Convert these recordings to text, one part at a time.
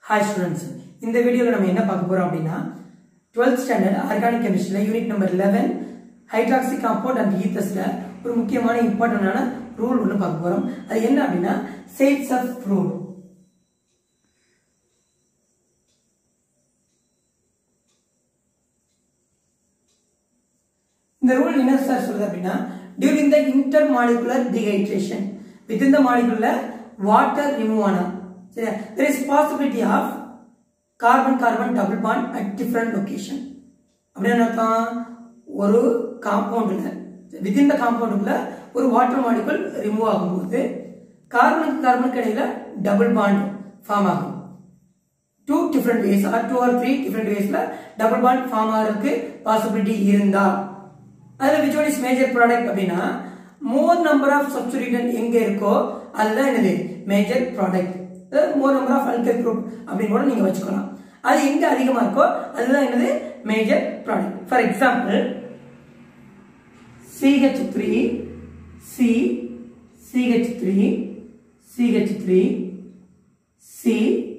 hi students இந்த வீடியோவில் நம்ம என்ன பார்க்க போறோம் அப்படின்னா 12th ஸ்டாண்டர்ட் ஆர்கானிக் கெமிஸ்ட்ரியில் unit number 11 hydroxy compound and ஈத்தஸ்ல ஒரு முக்கியமான இம்பார்ட்டண்டான ரூல் ஒன்று பார்க்க போறோம் அது என்ன அப்படின்னா சேட்ஸ் ஆஃப் ரூல் இந்த ரூல் என்ன சார் சொல்லுது அப்படின்னா during the intermolecular dehydration within the மாலிகுலர்ல வாட்டர் ரிமூவ் ஆனா சரியா there is possibility of carbon carbon double bond at different location அப்படின்னு அர்த்தம் ஒரு காம்பவுண்ட்ல வித்தின் த காம்பவுண்டுக்குள்ள ஒரு வாட்டர் மாலிகுல் ரிமூவ் ஆகும்போது கார்பனுக்கு கார்பனுக்கு இடையில டபுள் பாண்ட் ஃபார்ம் ஆகும் two different ways or two or three different வேஸ்ல டபுள் பாண்ட் ஃபார்ம் ஆகிறதுக்கு பாசிபிலிட்டி இருந்தா அதில் which one is major product அப்படின்னா மோர் நம்பர் ஆஃப் சப்ஸ்டிடியூட்டன் எங்க இருக்கோ அதுதான் என்னது major product more number of alkyl group அப்படின்னு கூட நீங்க வச்சுக்கலாம் அது எங்க அதிகமா இருக்கோ அதுதான் என்னது major product for example CH three C CH three CH three C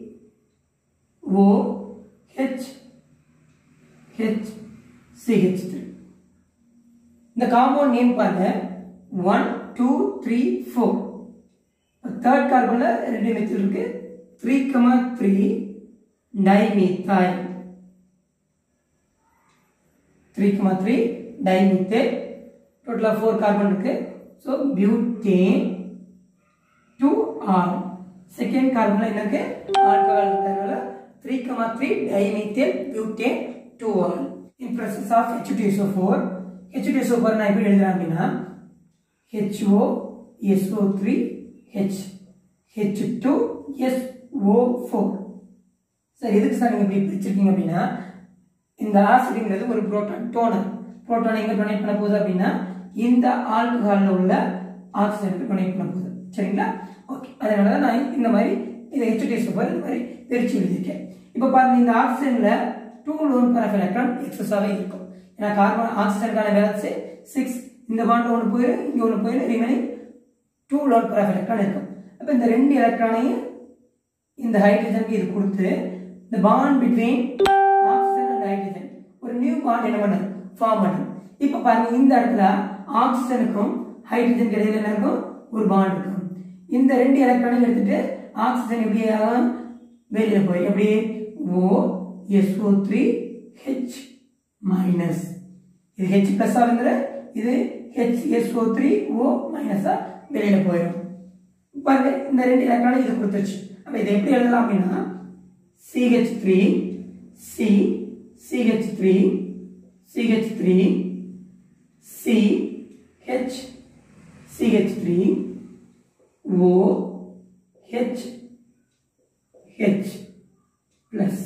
O H H CH three இந்த காம்பவுண்ட் நேம் பாருங்க one two three four third கார்பன்ல ரெண்டு மெத்தில் இருக்கு three comma three dimethyl three comma three dimethyl டோட்டலாக four carbon இருக்கு so butane two or second கார்பன்ல என்ன இருக்கு ஆல்கஹால் இருக்கிறதுனால three comma three dimethyl butane two or in process of H two SO four H two SO four நான் எப்படி எழுதுறேன் அப்படின்னா HO SO three H H two SO four sir எதுக்கு sir நீங்கள் இப்படி பிரிச்சிருக்கீங்க அப்படின்னா இந்த ஆசிட்ங்கிறது ஒரு புரோட்டான் டோனர் புரோட்டான் எங்கே டொனேட் பண்ண போகுது அப்படின்னா இந்த ஆல்கஹாலில் உள்ள ஆக்சிஜனுக்கு டொனேட் பண்ண போகுது சரிங்களா ஓகே அதனால தான் நான் இந்த மாதிரி இதை ஹெச்டிஎஸ் போது இந்த மாதிரி பிரித்து எழுதியிருக்கேன் இப்போ பாருங்க இந்த ஆக்சிஜனில் டூ லோன் பரஃப் எலக்ட்ரான் எக்ஸஸாகவே இருக்கும் ஏன்னா கார்பன் ஆக்சிஜனுக்கான வேலன்ஸு சிக்ஸ் இந்த பாண்ட் ஒன்று போயிடும் இங்கே ஒன்று போயிடும் remaining two lone pair electron இருக்கும் அப்போ இந்த ரெண்டு எலக்ட்ரானையும் இந்த ஹைட்ரஜனுக்கு இது கொடுத்து இந்த bond between oxygen and hydrogen ஒரு நியூ பாண்ட் என்ன பண்ணுது ஃபார்ம் பண்ணுது இப்போ பாருங்க இந்த இடத்துல ஆக்சிஜனுக்கும் ஹைட்ரஜனுக்கு இடையில என்ன இருக்கும் ஒரு பாண்ட் இருக்கும் இந்த ரெண்டு எலக்ட்ரானையும் எடுத்துட்டு ஆக்சிஜன் எப்படி ஆகும் வெளியில போய் எப்படி O SO three H minus இது ஹெச் பிளஸ் ஆகுங்கிற இது ஹெச் எஸ்ஓ த்ரீ ஓ மைனஸா வெளியில போயிடும் பாருங்க இந்த ரெண்டு எலக்ட்ரானும் இது கொடுத்துருச்சு அப்ப இதை எப்படி எழுதலாம் அப்படின்னா CH three C CH three CH three C H CH three O H H plus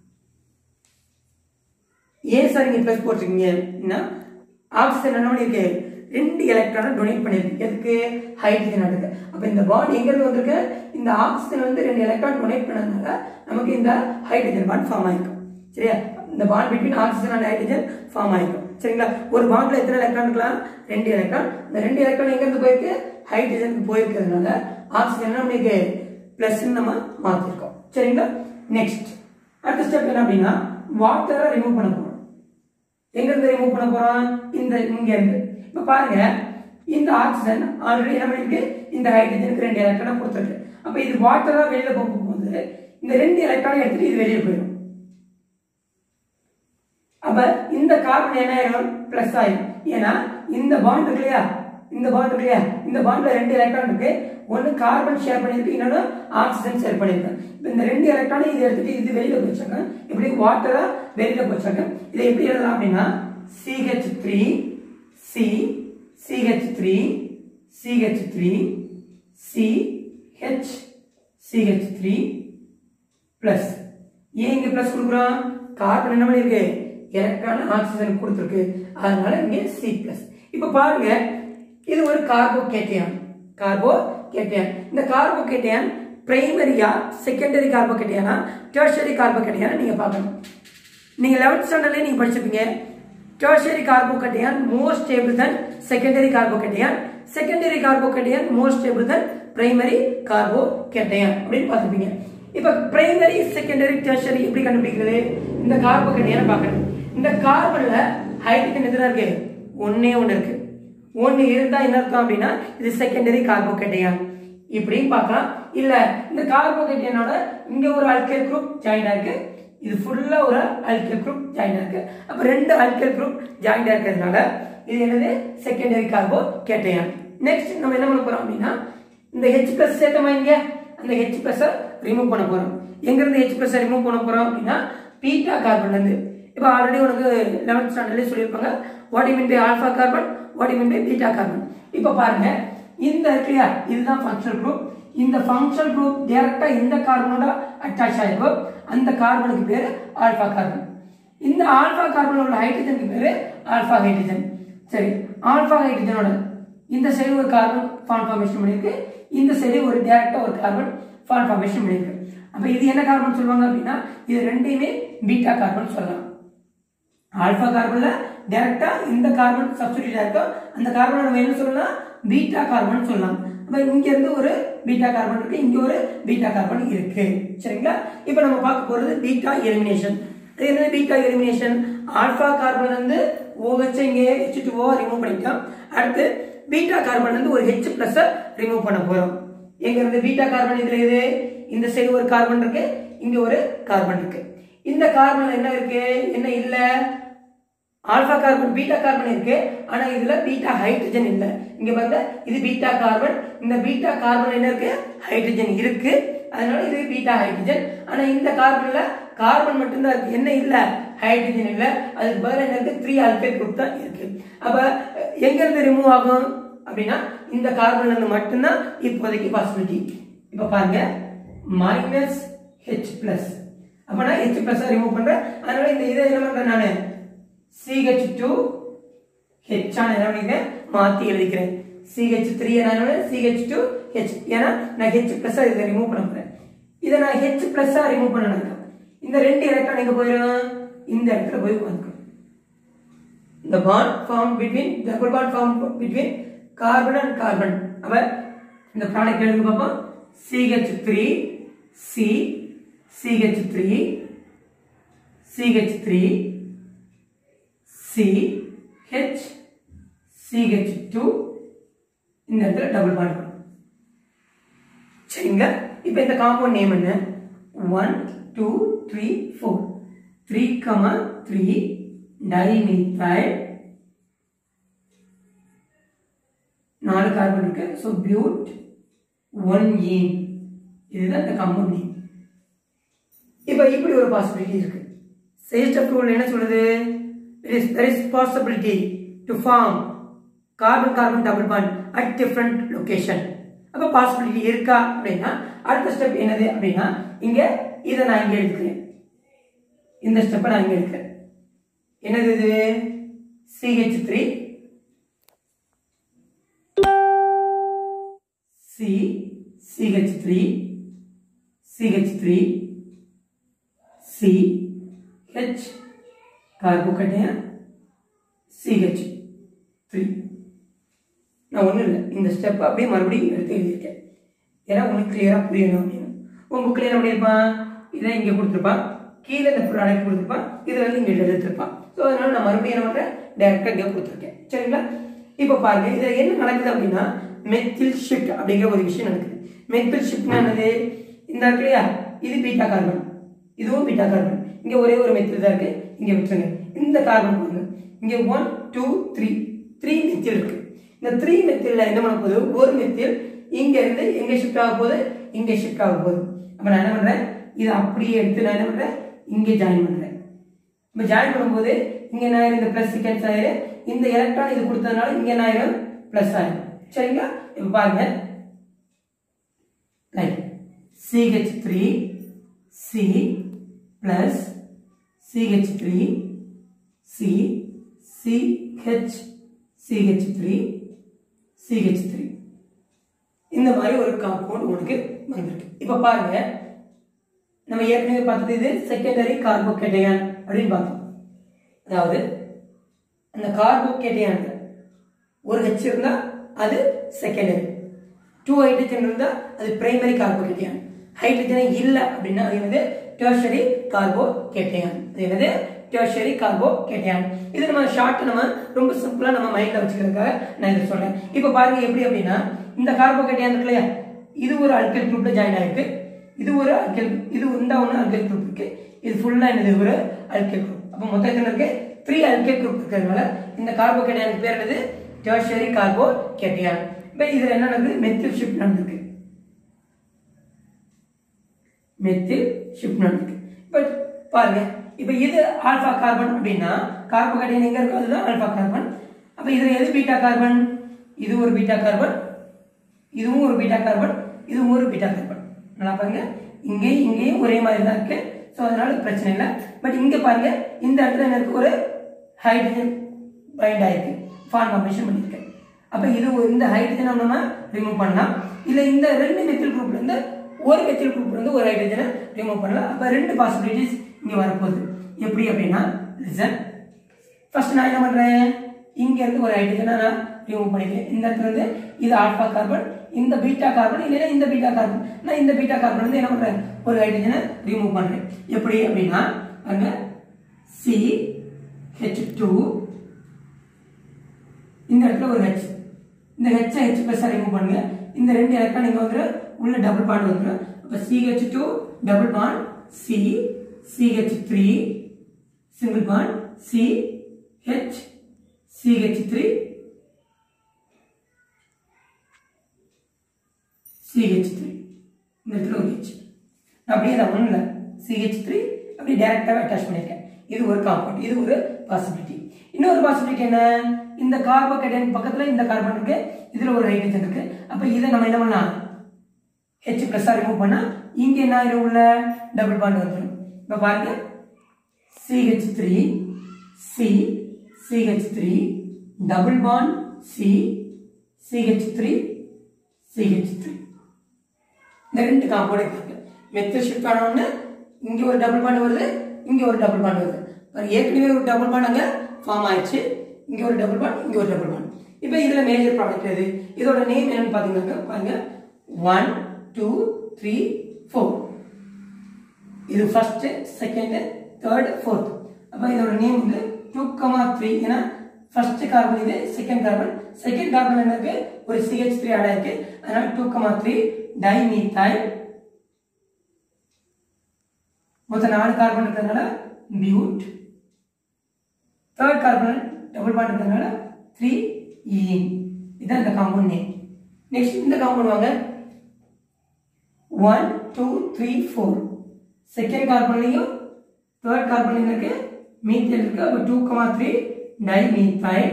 ஏன் சார் நீங்க பிளஸ் போட்டிருக்கீங்கன்னா ஆக்சிஜன் என்ன பண்ணிருக்கு ரெண்டு எலக்ட்ரானை டொனேட் பண்ணிருக்கு எதுக்கு ஹைட்ரஜன் இருக்கு அப்ப இந்த பாண்ட் எங்க இருந்து வந்திருக்கு இந்த ஆக்சிஜன் வந்து ரெண்டு எலக்ட்ரான் டொனேட் பண்ணதுனால நமக்கு இந்த ஹைட்ரஜன் பாண்ட் ஃபார்ம் ஆயிருக்கும் சரியா இந்த bond between oxygen and hydrogen form ஆயிருக்கும் சரிங்களா ஒரு பாண்ட்ல எத்தனை எலக்ட்ரான் இருக்கலாம் ரெண்டு எலக்ட்ரான் இந்த ரெண்டு எலக்ட்ரான் எங்க இருந்து போயிருக்கு ஹைட்ரஜனுக்கு போயிருக்கிறதுனால ஆக்சிஜன் நம்மளுக்கு பிளஸ் நம்ம மாத்திருக்கோம் சரிங்களா நெக்ஸ்ட் அடுத்த ஸ்டெப் என்ன அப்படின்னா வாட்டரை ரிமூவ் பண்ண போறோம் எங்க இருந்து ரிமூவ் பண்ண போறோம் இந்த இங்க இருந்து இப்ப பாருங்க இந்த ஆக்சிஜன் ஆல்ரெடி என்ன பண்ணிருக்கு இந்த ஹைட்ரஜனுக்கு ரெண்டு எலக்ட்ரானை கொடுத்துருக்கு அப்ப இது வாட்டரா வெளியில போகும்போது இந்த ரெண்டு எலக்ட்ரானை எடுத்துட்டு இது வெளியே போயிடும் அப்ப இந்த கார்பன் என்ன ஆயிரும் பிளஸ் ஆயிரும் ஏன்னா இந்த பாண்ட் இருக்கு இல்லையா இந்த பாண்ட் இருக்கு இல்லையா இந்த பாண்ட்ல ரெண்டு எலக்ட்ரான் இருக்கு ஒன்னு கார்பன் ஷேர் பண்ணிருக்கு இன்னொன்னு ஆக்சிஜன் ஷேர் பண்ணிருக்கு இப்போ இந்த ரெண்டு எலக்ட்ரானை இது எடுத்துட்டு இது வெளியில போச்சாங்க எப்படி வாட்டரா வெளியில போச்சாங்க இதை எப்படி எழுதலாம் அப்படின்னா CH three C CH three CH three C H CH three plus ஏன் இங்க பிளஸ் கொடுக்குறோம் கார்பன் என்ன பண்ணிருக்கு எலக்ட்ரான் ஆக்சிஜன் கொடுத்துருக்கு அதனால இங்க சி பிளஸ் இப்ப பாருங்க இது ஒரு கார்போ கேட்டியான் கார்போ கேட்டியான் இந்த கார்போ கேட்டியான் பிரைமரியா செகண்டரி கார்போ கேட்டியானா டெர்ஷரி கார்போ கேட்டியானா நீங்க பார்க்கணும் நீங்க லெவன்த் ஸ்டாண்டர்ட்லயே நீங்க படிச்சிருப்பீங்க tertiary carbocation more stable than secondary carbocation secondary carbocation more stable than primary carbocation அப்படின்னு பார்த்துருப்பீங்க இப்ப பிரைமரி செகண்டரி டெர்ஷரி எப்படி கண்டுபிடிக்கிறது இந்த கார்போகேட்டையான பார்க்கணும் இந்த கார்பன்ல ஹைட்ரஜன் எத்தனை இருக்கு ஒன்னே ஒன்று இருக்கு ஒன்று இருந்தா என்ன அர்த்தம் அப்படின்னா இது செகண்டரி கார்போகேட்டையான் இப்படி பார்க்கலாம் இல்ல இந்த கார்போகேட்டையனோட இங்க ஒரு அல்கைல் குரூப் ஜாயின் இருக்கு இது ஃபுல்லா ஒரு அல்கைல் குரூப் ஜாயின் இருக்கு அப்ப ரெண்டு அல்கைல் குரூப் ஜாயின் இருக்கிறதுனால இது என்னது செகண்டரி கார்போகேட்டையான் நெக்ஸ்ட் நம்ம என்ன பண்ண போறோம் அப்படின்னா இந்த ஹெச் பிளஸ் சேர்த்தமா இங்க அந்த ஹெச் பிளஸ் ரிமூவ் பண்ண போறோம் எங்க இருந்து ஹெச் பிளஸ் ரிமூவ் பண்ண போறோம் அப்படின்னா பீட்டா கார்பன்ல இருந்து இப்போ ஆல்ரெடி உனக்கு லெவன்த் ஸ்டாண்டர்ட்லேயே சொல்லியிருப்பாங்க what mean by alpha carbon what mean by beta carbon இப்போ பாருங்க இந்த இருக்கு இல்லையா இதுதான் ஃபங்க்ஷனல் குரூப் இந்த ஃபங்க்ஷனல் குரூப் டைரக்டா இந்த கார்பனோட அட்டாச் ஆயிருக்கும் அந்த கார்பனுக்கு பேரு ஆல்ஃபா கார்பன் இந்த ஆல்ஃபா கார்பன் உள்ள ஹைட்ரஜனுக்கு பேரு ஆல்ஃபா ஹைட்ரஜன் சரி ஆல்ஃபா ஹைட்ரஜனோட இந்த சைடு ஒரு கார்பன் ஃபார்ம் ஃபார்மேஷன் பண்ணியிருக்கு இந்த சைடு ஒரு டைரக்டா ஒரு கார்பன் ஃபார்ம் ஃபார்மேஷன் பண்ணியிருக்கு அப்ப இது என்ன கார்பன் சொல்லுவாங்க அப்படின்னா இது ரெண்டையுமே பீட்டா கார்பன் சொல்லலாம் ஆல்பா கார்பன்ல டைரக்டா இந்த கார்பன் சப்ஸ்டிடியூட் ஆயிருக்கும் அந்த கார்பனை நம்ம என்ன சொல்லலாம் பீட்டா கார்பன் சொல்லலாம் அப்ப இங்க இருந்து ஒரு பீட்டா கார்பன் இருக்கு இங்க ஒரு பீட்டா கார்பன் இருக்கு சரிங்களா இப்போ நம்ம பார்க்க போறது பீட்டா எலிமினேஷன் அது என்ன பீட்டா எலிமினேஷன் ஆல்பா கார்பன் வந்து OH இங்க H2O ரிமூவ் பண்ணிட்டோம் அடுத்து பீட்டா கார்பன் வந்து ஒரு H பிளஸ் ரிமூவ் பண்ண போறோம் எங்க இருந்து பீட்டா கார்பன் இதுல இது இந்த சைடு ஒரு கார்பன் இருக்கு இங்க ஒரு கார்பன் இருக்கு இந்த கார்பன்ல என்ன இருக்கு என்ன இல்ல ஆல்பா கார்பன் பீட்டா கார்பன் இருக்கு ஆனா இதுல பீட்டா ஹைட்ரஜன் இல்ல இங்க பாருங்க இது பீட்டா கார்பன் இந்த பீட்டா கார்பன் என்ன இருக்கு ஹைட்ரஜன் இருக்கு அதனால இது பீட்டா ஹைட்ரஜன் ஆனா இந்த கார்பன்ல கார்பன் மட்டும்தான் இருக்கு என்ன இல்ல ஹைட்ரஜன் இல்ல அதுக்கு பதிலா என்ன இருக்கு த்ரீ ஆல்பேட் குரூப் தான் இருக்கு அப்ப எங்க இருந்து ரிமூவ் ஆகும் அப்படின்னா இந்த கார்பன்ல இருந்து மட்டும்தான் இப்போதைக்கு பாசிபிலிட்டி இப்ப பாருங்க மைனஸ் ஹெச் பிளஸ் அப்ப நான் ஹெச் பிளஸ் ரிமூவ் பண்றேன் அதனால இந்த இதை என்ன பண்றேன் நானு சிஹெச் டூ ஹெச் ஆன என்ன பண்ணிக்கிறேன் மாத்தி எழுதிக்கிறேன் சிஹெச் த்ரீ என்ன சிஹெச் டூ ஹெச் ஏன்னா நான் ஹெச் பிளஸ் இதை ரிமூவ் பண்ண போறேன் இதை நான் ஹெச் பிளஸ் ரிமூவ் பண்ணணும் இந்த ரெண்டு எலக்ட்ரான் எங்க போயிடும் இந்த இடத்துல போய் உட்காந்துக்கும் the bond formed between double bond formed between carbon and carbon அப்ப இந்த ப்ராடக்ட் எழுதுங்க பாப்போம் CH3 C CH3 CH3 C H CH2 இந்த இடத்துல டபுள் பாண்ட் சரிங்களா இப்போ இந்த காம்பவுண்ட் நேம் என்ன one two three four three comma three dimethyl நாலு கார்பன் இருக்கு ஸோ பியூட் ஒன் ஈன் இதுதான் இந்த காம்பவுண்ட் நேம் இப்போ இப்படி ஒரு பாசிபிலிட்டி இருக்கு சேஸ்ட் அப்ரூவல் என்ன சொல்லுது there is there is possibility to form carbon carbon double bond at different location அப்ப பாசிபிலிட்டி இருக்கா அப்படின்னா அடுத்த ஸ்டெப் என்னது அப்படின்னா இங்க இதை நான் இங்க எடுக்கிறேன் இந்த ஸ்டெப்பை நான் இங்க எடுக்கிறேன் என்னது இது CH three C CH three CH three C H carbocation CH three நான் ஒன்றும் இல்லை இந்த ஸ்டெப் அப்படியே மறுபடியும் எடுத்து எழுதியிருக்கேன் ஏன்னா உனக்கு கிளியராக புரியணும் அப்படின்னு உன் புக்கில் என்ன பண்ணியிருப்பான் இதை இங்கே கொடுத்துருப்பான் கீழே இந்த ப்ராடக்ட் கொடுத்துருப்பான் இதில் வந்து இங்கே எடுத்திருப்பான் ஸோ அதனால நான் மறுபடியும் என்ன பண்ணுறேன் டேரெக்டாக இங்கே கொடுத்துருக்கேன் சரிங்களா இப்போ பாருங்க இதில் என்ன நடக்குது அப்படின்னா மெத்தில் ஷிஃப்ட் அப்படிங்கிற ஒரு விஷயம் நடக்குது மெத்தில் ஷிஃப்ட்னா என்னது இந்த இருக்கு இல்லையா இது பீட்டா கார்பன் இதுவும் பீட்டா கார்பன் இங்கே ஒரே ஒரு மெத்தில் தான் இருக்கு இங்கே விட்டுருங்க இந்த கார்பன் பாருங்க இங்கே one two three three methyl இருக்கு இந்த த்ரீ மெத்தில்ல என்ன பண்ண போகுது ஒரு மெத்தில் இங்க இருந்து எங்க ஷிஃப்ட் ஆக போகுது இங்க ஷிஃப்ட் ஆக போகுது அப்ப நான் என்ன பண்றேன் இதை அப்படியே எடுத்து நான் என்ன பண்றேன் இங்க ஜாயின் பண்றேன் இப்போ ஜாயின் பண்ணும்போது இங்க என்ன ஆயிரும் இந்த பிளஸ் கேன்சல் ஆயிரும் இந்த எலக்ட்ரான் இது கொடுத்ததுனால இங்க என்ன ஆயிரும் பிளஸ் ஆயிரும் சரிங்களா இப்போ பாருங்க right CH three C plus CH three C CH CH three CH three இந்த மாதிரி ஒரு காம்பவுண்ட் உனக்கு வந்திருக்கு இப்போ பாருங்க நம்ம ஏற்கனவே பார்த்தது இது செகண்டரி கார்போகேட்டையான் அப்படின்னு பார்த்தோம் அதாவது அந்த கார்போகேட்டையான் ஒரு ஹெச் இருந்தா அது செகண்டரி டூ ஹைட்ரஜன் இருந்தா அது பிரைமரி கார்போகேட்டையான் ஹைட்ரஜனே இல்லை அப்படின்னா அது என்னது டெர்ஷரி கார்போ கேட்டையான் அது என்னது டெர்ஷரி கார்போ கேட்டையான் இது நம்ம ஷார்ட் நம்ம ரொம்ப சிம்பிளா நம்ம மைண்ட்ல வச்சுக்கிறதுக்காக நான் இதை சொல்றேன் இப்போ பாருங்க எப்படி அப்படின்னா இந்த கார்போ கேட்டையான் இருக்கு இல்லையா இது ஒரு அல்கைல் குரூப்ல ஜாயின் ஆயிருக்கு இது ஒரு அல்கைல் இது இந்த ஒன்று அல்கைல் குரூப் இருக்கு இது ஃபுல்லா என்னது ஒரு அல்கைல் குரூப் அப்போ மொத்தம் எத்தனை இருக்கு த்ரீ அல்கைல் குரூப் இருக்கிறதுனால இந்த கார்போ கேட்டையான் பேர் என்னது டெர்ஷரி கார்போ கேட்டையான் இப்போ இதுல என்ன நடக்குது மெத்தில் ஷிஃப்ட் நடந்திருக்கு மெத்தில் ஷிஃப்ட் நடந்திருக்கு பட் பாருங்க இப்போ இது ஆல்பா கார்பன் அப்படின்னா கார்போகேட்டைன் எங்க இருக்கோ அதுதான் ஆல்பா கார்பன் அப்ப இதுல எது பீட்டா கார்பன் இது ஒரு பீட்டா கார்பன் இதுவும் ஒரு பீட்டா கார்பன் இதுவும் ஒரு பீட்டா கார்பன் நல்லா பாருங்க இங்கேயும் இங்கேயும் ஒரே மாதிரி தான் இருக்கு ஸோ அதனால பிரச்சனை இல்லை பட் இங்க பாருங்க இந்த இடத்துல எனக்கு ஒரு ஹைட்ரஜன் பைண்ட் ஆயிருக்கு ஃபார்மேஷன் பண்ணியிருக்கேன் அப்ப இது ஒரு- இந்த ஹைட்ரஜனை நம்ம ரிமூவ் பண்ணலாம் இல்ல இந்த ரெண்டு மெத்தில் குரூப்ல இருந்து ஒரு மெத்தில் குரூப்ல இருந்து ஒரு ஹைட்ரஜனை ரிமூவ் பண்ணலாம் அப்ப ரெண்டு பாசிபிலிட்டிஸ் இங்க வரப்போகுது எப்படி அப்படின்னா லிசன் ஃபர்ஸ்ட் நான் என்ன பண்றேன் இங்க இருந்து ஒரு ஹைட்ரஜனை நான் ரிமூவ் பண்ணிக்கிறேன் இந்த இடத்துல இருந்து இது ஆல்பா கார்பன் இந்த பீட்டா கார்பன் இல்லைன்னா இந்த பீட்டா கார்பன் நான் இந்த பீட்டா கார்பன் வந்து என்ன பண்றேன் ஒரு ஹைட்ரஜனை ரிமூவ் பண்றேன் எப்படி அப்படின்னா அங்க சி ஹெச் டூ இந்த இடத்துல ஒரு ஹெச் இந்த ஹெச் ஹெச் பிளஸ் ரிமூவ் பண்ணுங்க இந்த ரெண்டு எலக்ட்ரான் இங்க வந்துடும் உள்ள டபுள் பாண்ட் வந்துடும் அப்ப CH two double bond C CH three single bond C H CH three CH three இந்த இடத்துல ஒரு ஹெச் அப்படியே அதை ஒன்றும் சிஹெச் த்ரீ அப்படியே டைரக்டாகவே அட்டாச் பண்ணியிருக்கேன் இது ஒரு காம்பவுண்ட் இது ஒரு பாசிபிலிட்டி இன்னொரு பாசிபிலிட்டி என்ன இந்த கார்போகேட்டன் பக்கத்துல இந்த கார்பன் இருக்கு இதுல ஒரு ஹைட்ரஜன் இருக்கு அப்ப இதை நம்ம என்ன பண்ணலாம் ஹெச் பிளஸ் ரிமூவ் பண்ணா இங்க என்ன ஆயிரும் உள்ள டபுள் பாண்ட் வந்துடும் இப்ப பாருங்க CH three C CH three double bond C CH three CH three இந்த ரெண்டு காம்பவுண்ட் இருக்கு மெத்தில் ஷிஃப்ட் ஆனோன்னு இங்க ஒரு டபுள் பாண்ட் வருது இங்க ஒரு டபுள் பாண்ட் வருது பாருங்க, ஏற்கனவே ஒரு டபுள் பாண்ட் அங்க ஃபார்ம் ஆயிடுச்சு இங்க ஒரு டபுள் பாண்ட் இங்க ஒரு டபுள் பாண்ட் இப்போ இதுல மேஜர் ப்ராடக்ட் எது இதோட நேம் என்னன்னு பாத்தீங்கன்னா பாருங்க ஒன் டூ த்ரீ ஃபோர் இது ஃபர்ஸ்ட் செகண்ட் தேர்ட் ஃபோர்த் அப்போ இதோட நேம் வந்து டூ கமா த்ரீ ஏன்னா ஃபர்ஸ்ட் கார்பன் இது செகண்ட் கார்பன் செகண்ட் கார்பன் என்ன இருக்கு ஒரு சிஹெச் த்ரீ ஆட் ஆயிருக்கு அதனால டூ கமா த்ரீ டைமீத்தைல் மொத்தம் நாலு கார்பன் இருக்கிறதுனால but third carbon double bond இருக்கிறதுனால த்ரீ ஈன் இதுதான் இந்த காம்பவுண்ட் நேம் நெக்ஸ்ட் இந்த காம்பவுண்ட் வாங்க one two three four second கார்பன்லையும் தேர்ட் கார்பன்லையும் இருக்கு மீத்தேன் இருக்கு அப்போ two comma three dimethyl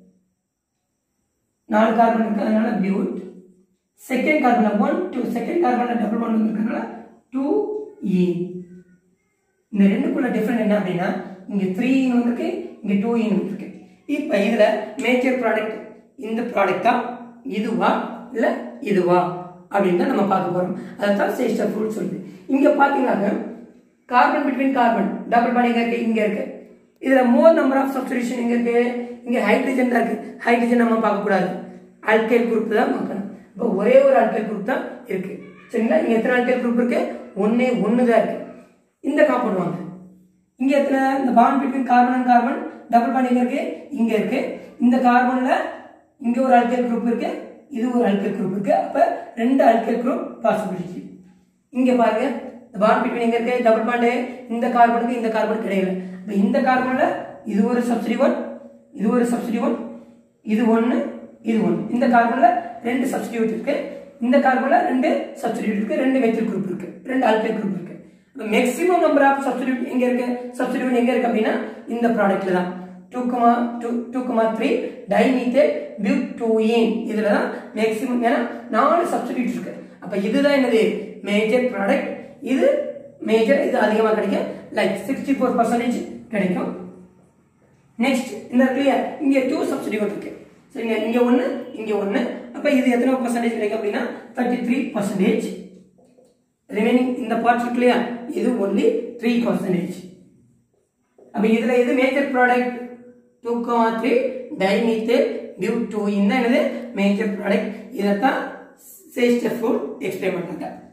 நாலு கார்பன் இருக்கு அதனால but second carbon one two second carbon double one இருக்கிறதுனால டூ இ இந்த ரெண்டுக்குள்ள டிஃபரெண்ட் என்ன அப்படின்னா இங்க த்ரீ இன் இருக்கு இங்க டூ இன் இருக்கு இப்போ இதுல மேஜர் ப்ராடக்ட் இந்த ப்ராடக்டா இதுவா இல்ல இதுவா அப்படின்னு தான் நம்ம பார்க்க போறோம் அதான் சேஸ்டர் ஃபுல் சொல்லுது இங்க பாத்தீங்கன்னா carbon between carbon double bond எங்க இருக்கு இங்க இருக்கு இதுல மோர் நம்பர் ஆஃப் சப்ஸ்டிடியூஷன் எங்க இருக்கு இங்க ஹைட்ரஜன் தான் இருக்கு ஹைட்ரஜன் நம்ம பார்க்க கூடாது அல்கைல் குரூப் தான் பார்க்கணும் இப்போ ஒரே ஒரு அல்கைல் குரூப் தான் இருக்கு சரிங்களா இங்க எத்தனை அல்கைல் குரூப் இருக்கு ஒன்னே ஒன்னு தான் இருக்கு இந்த காம்பவுண்ட் வாங்க இங்க எத்தனை இந்த bond between carbon and carbon double bond எங்க இருக்கு இங்க இருக்கு இந்த கார்பன்ல இங்க ஒரு அல்கைல் குரூப் இருக்கு இது ஒரு அல்கைல் குரூப் இருக்கு அப்ப ரெண்டு அல்கைல் குரூப் பாசிபிலிட்டி இங்க பாருங்க இந்த பாண்ட் பிட்வீன் எங்க இருக்கு டபுள் பாண்ட் இந்த கார்பனுக்கு இந்த கார்பன் கிடையாது அப்ப இந்த கார்பன்ல இது ஒரு சப்சிடி ஒன் இது ஒரு சப்சிடி ஒன் இது ஒன்னு இது ஒன்னு இந்த கார்பன்ல ரெண்டு சப்ஸ்டிடியூட் இருக்கு இந்த கார்பன்ல ரெண்டு சப்ஸ்டிடியூட் இருக்கு ரெண்டு மெத்தில் குரூப் இருக்கு ரெண்டு ஆல்கைல் குரூப் இருக்கு மேக்ஸிமம் நம்பர் ஆஃப் சப்ஸ்டிடியூட் எங்க இருக்கு சப்ஸ்டிடியூட் எங்க இருக்கு அப்படின்னா இந்த ப்ராடக்ட்ல தான் two comma two two comma three dimethyl butene இதுல தான் மேக்ஸிமம் ஏன்னா நாலு சப்ஸ்டிடியூட் இருக்கு அப்ப இதுதான் என்னது மேஜர் ப்ராடக்ட் இது மேஜர் இது அதிகமாக கிடைக்கும் லைக் சிக்ஸ்டி ஃபோர் பர்சன்டேஜ் கிடைக்கும் நெக்ஸ்ட் இந்த இடத்துல இங்க டூ சப்ஸ்டிடியூட் இருக்கு சரிங்க இங்க ஒன்னு இங்க ஒன்னு அப்ப இது எத்தனை பர்சன்டேஜ் கிடைக்கும் அப்படின்னா தேர்ட்டி த்ரீ பர்சன்டேஜ் ரிமைனிங் இந்த பார்ட்ஸ் இருக்கு இல்லையா இது ஒன்லி த்ரீ பர்சன்டேஜ் அப்ப இதுல இது major product two comma three dimethyl butene தான் என்னது மேஜர் ப்ராடக்ட் இதைத்தான் சேஸ்டர் ஃபுட் எக்ஸ்பிளைன் பண்றாங்க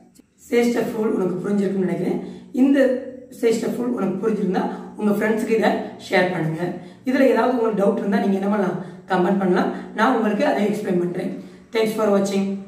சேஸ்டர் ஃபுல் உனக்கு புரிஞ்சிருக்குன்னு நினைக்கிறேன் இந்த சேஸ்டர் ஃபுல் உனக்கு புரிஞ்சிருந்தா உங்க ஃப்ரெண்ட்ஸுக்கு இதை ஷேர் பண்ணுங்க இதுல ஏதாவது உங்களுக்கு டவுட் இருந்தா நீங்க என்ன பண்ணலாம் கமெண்ட் பண்ணலாம் நான் உங்களுக்கு அதை எக்ஸ்பிளைன் பண்றேன் தேங்க்ஸ் ஃபார் வாட்சிங்